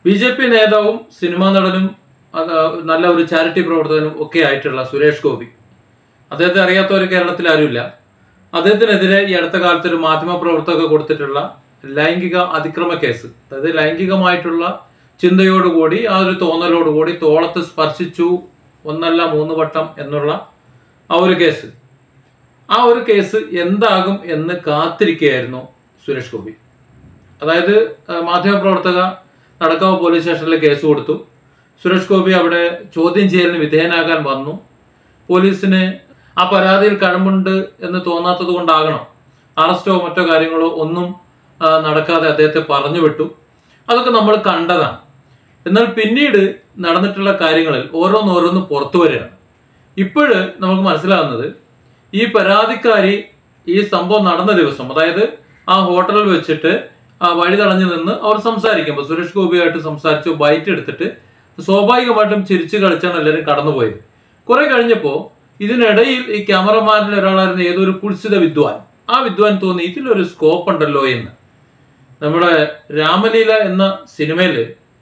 B J P നേതാവും cinema നടനും അത് നല്ല ഒരു ചാരിറ്റി പ്രവർത്തകനും ഒക്കെ ആയിട്ടുള്ള സുരേഷ് ഗോപി അദ്ദേഹത്തെ അറിയാത്തവർ കേരളത്തിൽ ആരുമില്ല അദ്ദേഹത്തിനെതിരെ ഈ അടുത്ത കാലത്ത് ഒരു മാധ്യമ പ്രവർത്തക കൊടുത്തിട്ടുള്ള ലൈംഗിക അതിക്രമ കേസ് അതായത് ലൈംഗികമായിട്ടുള്ള ചിന്തയോടുകൂടി ആ ഒരു തോന്നലോടുകൂടി തോളത്ത് സ്പർശിച്ചു ഒന്നല്ല മൂന്ന് വട്ടം എന്നുള്ള ആ ഒരു കേസ് ആ ഒരു കേസ് എന്താകും എന്ന് കാത്തിരിക്കുകയായിരുന്നു സുരേഷ് ഗോപി അതായത് ആ, മാധ്യമപ്രവർത്തക നടക്കാവ് പോലീസ് സ്റ്റേഷനിൽ കേസ് കൊടുത്തു സുരേഷ് ഗോപി അവിടെ ചോദ്യം ചെയ്യലിന് വിധേയനാകാൻ വന്നു പോലീസിന് ആ പരാതിയിൽ കഴമ്പുണ്ട് എന്ന് തോന്നാത്തത് കൊണ്ടാകണം അറസ്റ്റോ മറ്റോ കാര്യങ്ങളോ ഒന്നും ആ, നടക്കാതെ അദ്ദേഹത്തെ പറഞ്ഞു വിട്ടു അതൊക്കെ നമ്മൾ കണ്ടതാണ് എന്നാൽ പിന്നീട് നടന്നിട്ടുള്ള കാര്യങ്ങളിൽ ഓരോന്നോരോന്ന് പുറത്തു വരികയാണ് ഇപ്പോഴ് നമുക്ക് മനസ്സിലാകുന്നത് ഈ പരാതിക്കാരി ഈ സംഭവം നടന്ന ദിവസം അതായത് ആ ഹോട്ടലിൽ വെച്ചിട്ട് ആ വഴി തടഞ്ഞു നിന്ന് അവർ സംസാരിക്കുമ്പോൾ സുരേഷ് ഗോപിയായിട്ട് സംസാരിച്ചു ബൈറ്റ് എടുത്തിട്ട് സ്വാഭാവികമായിട്ടും ചിരിച്ചു കളിച്ചാണ് എല്ലാവരും കടന്നുപോയത് കുറെ കഴിഞ്ഞപ്പോൾ ഇതിനിടയിൽ ഈ ക്യാമറമാനിൽ ഒരാളായിരുന്ന ഏതൊരു കുൽസിത വിദ്വാൻ ആ വിദ്വാൻ തോന്നി ഇതിലൊരു സ്കോപ്പ് ഉണ്ടല്ലോ എന്ന് നമ്മുടെ രാമലീല എന്ന സിനിമയിൽ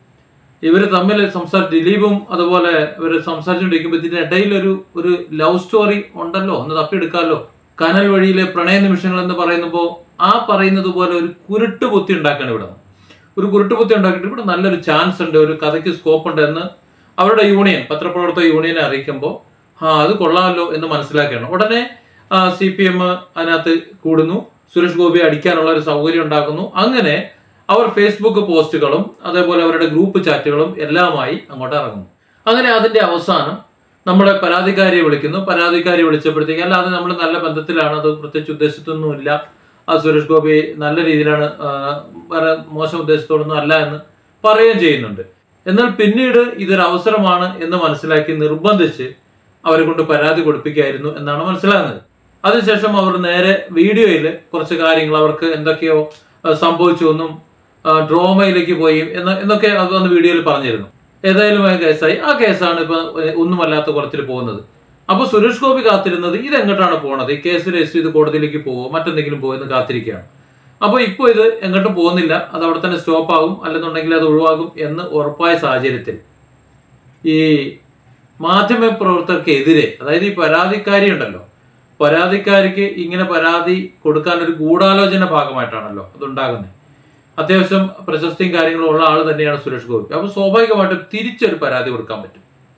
ഇവർ തമ്മിൽ സംസാര ദിലീപും അതുപോലെ ഇവർ സംസാരിച്ചുകൊണ്ടിരിക്കുമ്പോൾ ഇതിന്റെ ഇടയിൽ ഒരു ഒരു ലവ് സ്റ്റോറി ഉണ്ടല്ലോ ഒന്ന് തപ്പിയെടുക്കാമല്ലോ കനൽ വഴിയിലെ പ്രണയ നിമിഷങ്ങൾ എന്ന് പറയുമ്പോൾ ആ പറയുന്നത് പോലെ ഒരു കുരുട്ട് ബുദ്ധി ഉണ്ടാക്കണം ഇവിടെ ഒരു കുരുട്ട് ബുദ്ധി ഉണ്ടാക്കിയിട്ട് ഇവിടെ നല്ലൊരു ചാൻസ് ഉണ്ട് ഒരു കഥയ്ക്ക് സ്കോപ്പ് ഉണ്ട് എന്ന് അവരുടെ യൂണിയൻ പത്രപ്രവർത്തക യൂണിയനെ അറിയിക്കുമ്പോൾ ആ അത് കൊള്ളാമല്ലോ എന്ന് മനസ്സിലാക്കുകയാണ് ഉടനെ സി പി എം അതിനകത്ത് കൂടുന്നു സുരേഷ് ഗോപി അടിക്കാനുള്ള ഒരു സൗകര്യം ഉണ്ടാക്കുന്നു അങ്ങനെ അവർ ഫേസ്ബുക്ക് പോസ്റ്റുകളും അതേപോലെ അവരുടെ ഗ്രൂപ്പ് ചാറ്റുകളും എല്ലാമായി അങ്ങോട്ട് ഇറങ്ങുന്നു അങ്ങനെ അതിന്റെ അവസാനം നമ്മുടെ പരാതിക്കാരിയെ വിളിക്കുന്നു പരാതിക്കാരി വിളിച്ചപ്പോഴത്തേക്ക് അല്ലാതെ നമ്മൾ നല്ല ബന്ധത്തിലാണ് അത് പ്രത്യേകിച്ച് ഉദ്ദേശിച്ചൊന്നുമില്ല ആ സുരേഷ് ഗോപി നല്ല രീതിയിലാണ് ആ, വേറെ മോശം ഉദ്ദേശത്തോടൊന്നും അല്ല എന്ന് പറയുകയും ചെയ്യുന്നുണ്ട് എന്നാൽ പിന്നീട് ഇതൊരു അവസരമാണ് എന്ന് മനസ്സിലാക്കി നിർബന്ധിച്ച് അവരെ കൊണ്ട് പരാതി കൊടുപ്പിക്കുകയായിരുന്നു എന്നാണ് മനസ്സിലാകുന്നത് അതിനുശേഷം അവർ നേരെ വീഡിയോയിൽ കുറച്ച് കാര്യങ്ങൾ അവർക്ക് എന്തൊക്കെയോ ആ, സംഭവിച്ചു എന്നും ആ, ഡ്രോമയിലേക്ക് പോയി എന്ന് എന്നൊക്കെ അത് അന്ന് വീഡിയോയിൽ പറഞ്ഞിരുന്നു ഏതായാലും ആ കേസായി ആ കേസാണ് ഇപ്പൊ ഏഹ്, ഒന്നുമല്ലാത്ത കുളത്തിൽ പോകുന്നത് അപ്പൊ സുരേഷ് ഗോപി കാത്തിരുന്നത് ഇത് എങ്ങോട്ടാണ് പോണത് ഈ കേസ് രജിസ്റ്റർ ചെയ്ത് കോടതിയിലേക്ക് പോവോ മറ്റെന്തെങ്കിലും പോകുമെന്ന് കാത്തിരിക്കുകയാണ് അപ്പൊ ഇപ്പോൾ ഇത് എങ്ങോട്ടും പോകുന്നില്ല അത് അവിടെ തന്നെ സ്റ്റോപ്പ് ആകും അല്ലെന്നുണ്ടെങ്കിൽ അത് ഒഴിവാകും എന്ന് ഉറപ്പായ സാഹചര്യത്തിൽ ഈ മാധ്യമ പ്രവർത്തകർക്കെതിരെ അതായത് ഈ പരാതിക്കാരി ഉണ്ടല്ലോ പരാതിക്കാരിക്ക് ഇങ്ങനെ പരാതി കൊടുക്കാൻ ഒരു ഗൂഢാലോചന ഭാഗമായിട്ടാണല്ലോ അതുണ്ടാകുന്നത് അത്യാവശ്യം പ്രശസ്തിയും കാര്യങ്ങളും ഉള്ള ആൾ തന്നെയാണ് സുരേഷ് ഗോപി അപ്പൊ സ്വാഭാവികമായിട്ടും തിരിച്ചൊരു പരാതി കൊടുക്കാൻ പറ്റും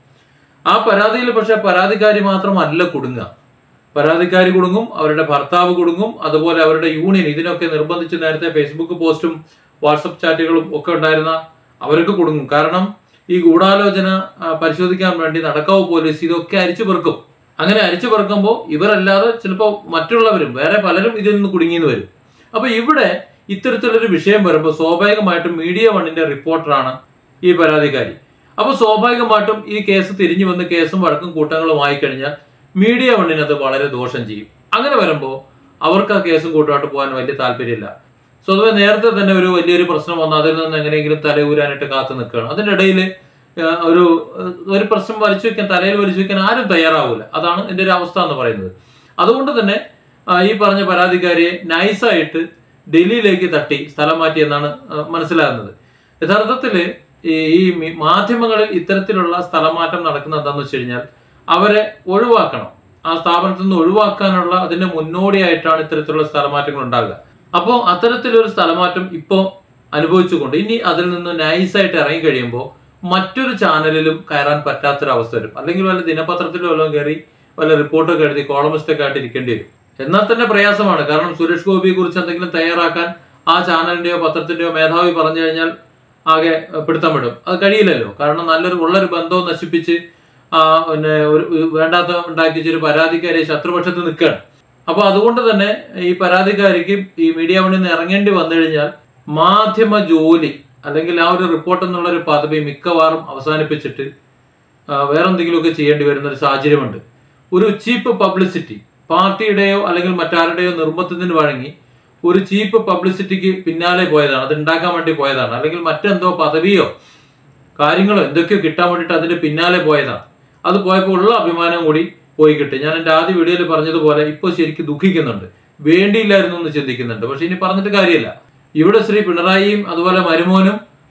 ആ പരാതിയിൽ പക്ഷെ പരാതിക്കാരി മാത്രമല്ല കുടുങ്ങുക പരാതിക്കാരി കുടുങ്ങും അവരുടെ ഭർത്താവ് കുടുങ്ങും അതുപോലെ അവരുടെ യൂണിയൻ ഇതിനൊക്കെ നിർബന്ധിച്ച് നേരത്തെ ഫേസ്ബുക്ക് പോസ്റ്റും വാട്സപ്പ് ചാറ്റുകളും ഒക്കെ ഉണ്ടായിരുന്ന അവർക്ക് കുടുങ്ങും കാരണം ഈ ഗൂഢാലോചന ആ, പരിശോധിക്കാൻ വേണ്ടി നടക്കാവ് പോലീസ് ഇതൊക്കെ അരിച്ചു പെറുക്കും അങ്ങനെ അരിച്ചു പെറുക്കുമ്പോൾ ഇവരല്ലാതെ ചിലപ്പോൾ മറ്റുള്ളവരും വേറെ പലരും ഇതിൽ നിന്ന് കുടുങ്ങിയെന്ന് വരും അപ്പൊ ഇവിടെ ഇത്തരത്തിലൊരു വിഷയം വരുമ്പോൾ സ്വാഭാവികമായിട്ടും മീഡിയ വണ്ണിന്റെ റിപ്പോർട്ടറാണ് ഈ പരാതിക്കാരി അപ്പൊ സ്വാഭാവികമായിട്ടും ഈ കേസ് തിരിഞ്ഞു വന്ന് കേസും വഴക്കും കൂട്ടങ്ങളും ആയി കഴിഞ്ഞാൽ മീഡിയ വണ്ണിന് അത് വളരെ ദോഷം ചെയ്യും അങ്ങനെ വരുമ്പോൾ അവർക്ക് ആ കേസും കൂട്ടുമായിട്ട് പോകാൻ വലിയ താല്പര്യമില്ല സ്വതവേ നേരത്തെ തന്നെ ഒരു വലിയൊരു പ്രശ്നം വന്നു അതിൽ നിന്ന് എങ്ങനെയെങ്കിലും തലയൂരാനായിട്ട് കാത്തു നിൽക്കുകയാണ് അതിന്റെ ഇടയിൽ ഒരു ഏഹ്, ഒരു പ്രശ്നം വലിച്ചു വെക്കാൻ തലയിൽ വലിച്ചു വെക്കാൻ ആരും തയ്യാറാവില്ല അതാണ് എൻ്റെ ഒരു അവസ്ഥ എന്ന് പറയുന്നത് അതുകൊണ്ട് തന്നെ ആ, ഈ പറഞ്ഞ പരാതിക്കാരിയെ നൈസായിട്ട് ഡൽഹിയിലേക്ക് തട്ടി സ്ഥലം മാറ്റി എന്നാണ് ആ, മനസ്സിലാകുന്നത് യഥാർത്ഥത്തിൽ ഈ ഈ മി- മാധ്യമങ്ങളിൽ ഇത്തരത്തിലുള്ള സ്ഥലമാറ്റം നടക്കുന്നത് എന്താണെന്ന് വെച്ച് കഴിഞ്ഞാൽ അവരെ ഒഴിവാക്കണം ആ സ്ഥാപനത്തിൽ നിന്ന് ഒഴിവാക്കാനുള്ള അതിന്റെ മുന്നോടിയായിട്ടാണ് ഇത്തരത്തിലുള്ള സ്ഥലമാറ്റങ്ങൾ ഉണ്ടാകുക അപ്പോൾ അത്തരത്തിലൊരു സ്ഥലമാറ്റം ഇപ്പോൾ അനുഭവിച്ചുകൊണ്ട് ഇനി അതിൽ നിന്ന് നൈസായിട്ട് ഇറങ്ങി കഴിയുമ്പോൾ മറ്റൊരു ചാനലിലും കയറാൻ പറ്റാത്തൊരവസ്ഥ വരും അല്ലെങ്കിൽ വല്ല ദിനപത്രത്തിലോ വല്ലതും കയറി വല്ല റിപ്പോർട്ടൊക്കെ എഴുതി കോളമിസ്റ്റൊക്കെ ആയിട്ട് ഇരിക്കേണ്ടി വരും എന്നാൽ തന്നെ പ്രയാസമാണ് കാരണം സുരേഷ് ഗോപിയെ കുറിച്ച് എന്തെങ്കിലും തയ്യാറാക്കാൻ ആ ചാനലിന്റെയോ പത്രത്തിന്റെയോ മേധാവി പറഞ്ഞു കഴിഞ്ഞാൽ ആകെ ഏഹ്, പിടുത്തം വിടും അത് കഴിയില്ലല്ലോ കാരണം നല്ലൊരു ഉള്ളൊരു ബന്ധവും നശിപ്പിച്ച് ആ പിന്നെ ഒരു ഒരു വേണ്ടാത്ത ഉണ്ടാക്കി ഒരു പരാതിക്കാരി ശത്രുപക്ഷത്ത് നിൽക്കുകയാണ് അപ്പൊ അതുകൊണ്ട് തന്നെ ഈ പരാതിക്കാരിക്ക് ഈ മീഡിയ വണ്ണിൽ നിന്ന് ഇറങ്ങേണ്ടി വന്നു കഴിഞ്ഞാൽ മാധ്യമ ജോലി അല്ലെങ്കിൽ ആ ഒരു റിപ്പോർട്ട് എന്നുള്ള ഒരു പദവി മിക്കവാറും അവസാനിപ്പിച്ചിട്ട് ആ, വേറെന്തെങ്കിലുമൊക്കെ ചെയ്യേണ്ടി വരുന്ന ഒരു സാഹചര്യമുണ്ട് ഒരു ചീപ്പ് പബ്ലിസിറ്റി പാർട്ടിയുടെയോ അല്ലെങ്കിൽ മറ്റാരുടെയോ നിർബന്ധത്തിന് വഴങ്ങി ഒരു ചീപ്പ് പബ്ലിസിറ്റിക്ക് പിന്നാലെ പോയതാണ് അത് ഉണ്ടാക്കാൻ വേണ്ടി പോയതാണ് അല്ലെങ്കിൽ മറ്റെന്തോ പദവിയോ കാര്യങ്ങളോ എന്തൊക്കെയോ കിട്ടാൻ വേണ്ടിയിട്ട് അതിന്റെ പിന്നാലെ പോയതാണ് അത് പോയപ്പോൾ ഉള്ള അഭിമാനം കൂടി പോയി കിട്ടി ഞാൻ എൻ്റെ ആദ്യ വീഡിയോയിൽ പറഞ്ഞതുപോലെ ഇപ്പോൾ ശരിക്കും ദുഃഖിക്കുന്നുണ്ട് വേണ്ടിയില്ലായിരുന്നു എന്ന് ചിന്തിക്കുന്നുണ്ട് പക്ഷെ ഇനി പറഞ്ഞിട്ട് കാര്യമില്ല ഇവിടെ ശ്രീ പിണറായിയും അതുപോലെ മരുമോനും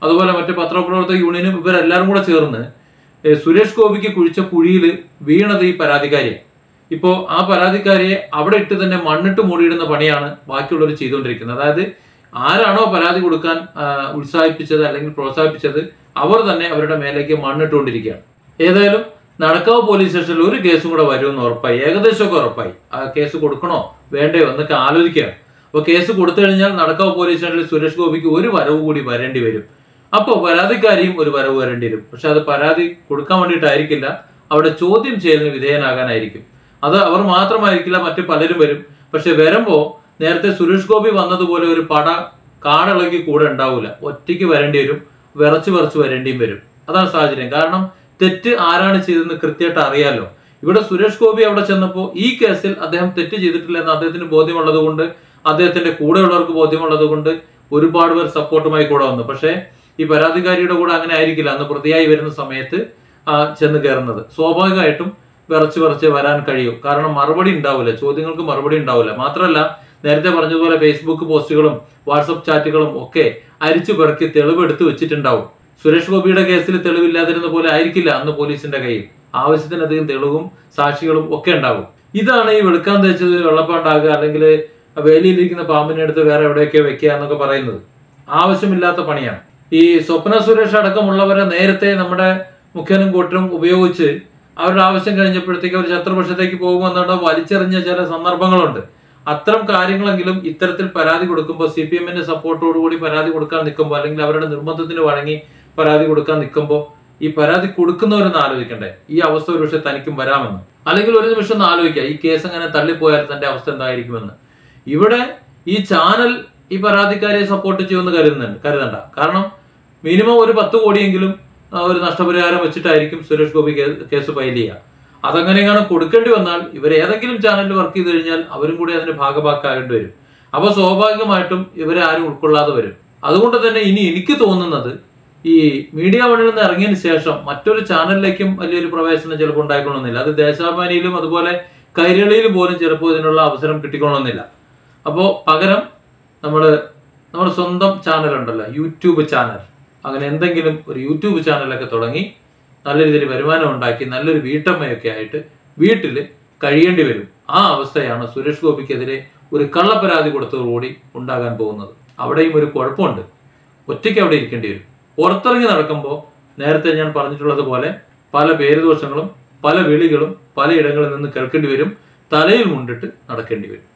അതുപോലെ മറ്റ് പത്രപ്രവർത്തക യൂണിയനും ഇവരെല്ലാവരും കൂടെ ചേർന്ന് ഏ, സുരേഷ് ഗോപിക്ക് കുഴിച്ച കുഴിയിൽ വീണത് ഈ പരാതിക്കാരിയാണ് ഇപ്പോൾ ആ പരാതിക്കാരിയെ അവിടെ ഇട്ട് തന്നെ മണ്ണിട്ട് മൂടിയിടുന്ന പണിയാണ് ബാക്കിയുള്ളവർ ചെയ്തുകൊണ്ടിരിക്കുന്നത് അതായത് ആരാണോ പരാതി കൊടുക്കാൻ ആ, ഉത്സാഹിപ്പിച്ചത് അല്ലെങ്കിൽ പ്രോത്സാഹിപ്പിച്ചത് അവർ തന്നെ അവരുടെ മേലേക്ക് മണ്ണിട്ടുകൊണ്ടിരിക്കുകയാണ് ഏതായാലും നടക്കാവ് പോലീസ് സ്റ്റേഷനിൽ ഒരു കേസും കൂടെ വരുമെന്ന് ഉറപ്പായി ഏകദേശമൊക്കെ ഉറപ്പായി ആ കേസ് കൊടുക്കണോ വേണ്ടയോ എന്നൊക്കെ ആലോചിക്കുകയാണ് അപ്പോൾ കേസ് കൊടുത്തു കഴിഞ്ഞാൽ നടക്കാവ് പോലീസ് സ്റ്റേഷനിൽ സുരേഷ് ഗോപിക്ക് ഒരു വരവ് കൂടി വരേണ്ടി വരും അപ്പോൾ പരാതിക്കാരിയും ഒരു വരവ് വരേണ്ടി വരും പക്ഷെ അത് പരാതി കൊടുക്കാൻ വേണ്ടിയിട്ടായിരിക്കില്ല അവിടെ ചോദ്യം ചെയ്യലിന് വിധേയനാകാനായിരിക്കും അത് അവർ മാത്രമായിരിക്കില്ല മറ്റു പലരും വരും പക്ഷെ വരുമ്പോ നേരത്തെ സുരേഷ് ഗോപി വന്നതുപോലെ ഒരു പട കാടിളകി കൂടെ ഉണ്ടാവില്ല ഒറ്റയ്ക്ക് വരേണ്ടി വരും വിറച്ച് വിറച്ച് വരേണ്ടിയും വരും അതാണ് സാഹചര്യം കാരണം തെറ്റ് ആരാണ് ചെയ്തതെന്ന് കൃത്യമായിട്ട് അറിയാലോ ഇവിടെ സുരേഷ് ഗോപി അവിടെ ചെന്നപ്പോൾ ഈ കേസിൽ അദ്ദേഹം തെറ്റ് ചെയ്തിട്ടില്ല എന്ന് അദ്ദേഹത്തിന് ബോധ്യമുള്ളത് കൊണ്ട് അദ്ദേഹത്തിന്റെ കൂടെയുള്ളവർക്ക് ബോധ്യമുള്ളത് കൊണ്ട് ഒരുപാട് പേർ സപ്പോർട്ടുമായി കൂടെ വന്നു പക്ഷേ ഈ പരാതിക്കാരിയുടെ കൂടെ അങ്ങനെ ആയിരിക്കില്ല അന്ന് പ്രതിയായി വരുന്ന സമയത്ത് ആ, ചെന്ന് കയറുന്നത് സ്വാഭാവികമായിട്ടും വിറച്ച് വിറച്ച് വരാൻ കഴിയും കാരണം മറുപടി ഉണ്ടാവില്ല ചോദ്യങ്ങൾക്ക് മറുപടി ഉണ്ടാവില്ല മാത്രമല്ല നേരത്തെ പറഞ്ഞതുപോലെ ഫേസ്ബുക്ക് പോസ്റ്റുകളും വാട്സപ്പ് ചാറ്റുകളും ഒക്കെ അരിച്ചു പെറുക്കി തെളിവ് എടുത്തു വെച്ചിട്ടുണ്ടാവും സുരേഷ് ഗോപിയുടെ കേസിൽ തെളിവില്ലാതിരുന്ന പോലെ ആയിരിക്കില്ല അന്ന് പോലീസിന്റെ കയ്യിൽ ആവശ്യത്തിനധികം തെളിവും സാക്ഷികളും ഒക്കെ ഉണ്ടാവും ഇതാണ് ഈ വെളുക്കാൻ തേച്ചത് വെള്ളപ്പാണ്ടാകുക അല്ലെങ്കിൽ വേലിയിലിരിക്കുന്ന പാമ്പിനെ എടുത്ത് വേറെ എവിടെയൊക്കെ വെക്കുക എന്നൊക്കെ പറയുന്നത് ആവശ്യമില്ലാത്ത പണിയാണ് ഈ സ്വപ്ന സുരേഷ് അടക്കമുള്ളവരെ നേരത്തെ നമ്മുടെ മുഖ്യനും കൂട്ടരും ഉപയോഗിച്ച് അവരുടെ ആവശ്യം കഴിഞ്ഞപ്പോഴത്തേക്ക് അവർ ശത്രുപക്ഷത്തേക്ക് പോകുമെന്നുണ്ട് വലിച്ചെറിഞ്ഞ ചില സന്ദർഭങ്ങളുണ്ട് അത്തരം കാര്യങ്ങളെങ്കിലും ഇത്തരത്തിൽ പരാതി കൊടുക്കുമ്പോൾ സി പി എമ്മിന്റെ സപ്പോർട്ടോടുകൂടി പരാതി കൊടുക്കാൻ നിൽക്കുമ്പോൾ അല്ലെങ്കിൽ അവരുടെ നിർബന്ധത്തിന് വഴങ്ങി പരാതി കൊടുക്കാൻ നിൽക്കുമ്പോൾ ഈ പരാതി കൊടുക്കുന്നവരൊന്ന് ആലോചിക്കണ്ടേ ഈ അവസ്ഥ ഒരു പക്ഷേ തനിക്കും വരാമെന്ന് അല്ലെങ്കിൽ ഒരു നിമിഷം ഒന്ന് ആലോചിക്കുക ഈ കേസ് അങ്ങനെ തള്ളിപ്പോയാൽ തന്റെ അവസ്ഥ എന്തായിരിക്കുമെന്ന് ഇവിടെ ഈ ചാനൽ ഈ പരാതിക്കാരെ സപ്പോർട്ട് ചെയ്യുമെന്ന് കരുതുന്നുണ്ട് കരുതണ്ട കാരണം മിനിമം ഒരു പത്ത് കോടിയെങ്കിലും ആ, ഒരു നഷ്ടപരിഹാരം വെച്ചിട്ടായിരിക്കും സുരേഷ് ഗോപി കേ- കേസ് ഫയൽ ചെയ്യുക അതങ്ങനെയാണ് കൊടുക്കേണ്ടി വന്നാൽ ഇവർ ഏതെങ്കിലും ചാനലിൽ വർക്ക് ചെയ്ത് കഴിഞ്ഞാൽ അവരും കൂടി അതിന് ഭാഗഭാക്കാകേണ്ടി വരും അപ്പോൾ സ്വാഭാവികമായിട്ടും ഇവരെ ആരും ഉൾക്കൊള്ളാതെ വരും അതുകൊണ്ട് തന്നെ ഇനി എനിക്ക് തോന്നുന്നത് ഈ മീഡിയ വണിൽ നിന്ന് ഇറങ്ങിയതിന് ശേഷം മറ്റൊരു ചാനലിലേക്കും വലിയൊരു പ്രവേശനം ചിലപ്പോൾ ഉണ്ടായിക്കൊള്ളുന്നില്ല അത് ദേശാഭിമാനിയിലും അതുപോലെ കൈരളിയിലും പോലും ചിലപ്പോൾ ഇതിനുള്ള അവസരം കിട്ടിക്കൊള്ളുന്നില്ല അപ്പോൾ പകരം നമ്മൾ നമ്മുടെ സ്വന്തം ചാനൽ ഉണ്ടല്ലോ യൂട്യൂബ് ചാനൽ അങ്ങനെ എന്തെങ്കിലും ഒരു യൂട്യൂബ് ചാനലൊക്കെ തുടങ്ങി നല്ല രീതിയിൽ വരുമാനം ഉണ്ടാക്കി നല്ലൊരു വീട്ടമ്മയൊക്കെ ആയിട്ട് വീട്ടിൽ കഴിയേണ്ടി വരും ആ അവസ്ഥയാണ് സുരേഷ് ഗോപിക്കെതിരെ ഒരു കള്ളപ്പരാതി കൊടുത്തതോടുകൂടി ഉണ്ടാകാൻ പോകുന്നത് അവിടെയും ഒരു കുഴപ്പമുണ്ട് ഒറ്റയ്ക്ക് അവിടെ ഇരിക്കേണ്ടി വരും പുറത്തിറങ്ങി നടക്കുമ്പോൾ നേരത്തെ ഞാൻ പറഞ്ഞിട്ടുള്ളത് പോലെ പല പേരുദോഷങ്ങളും പല വിളികളും പലയിടങ്ങളിൽ നിന്ന് കേൾക്കേണ്ടി വരും തലയിൽ മുണ്ടിട്ട് നടക്കേണ്ടി വരും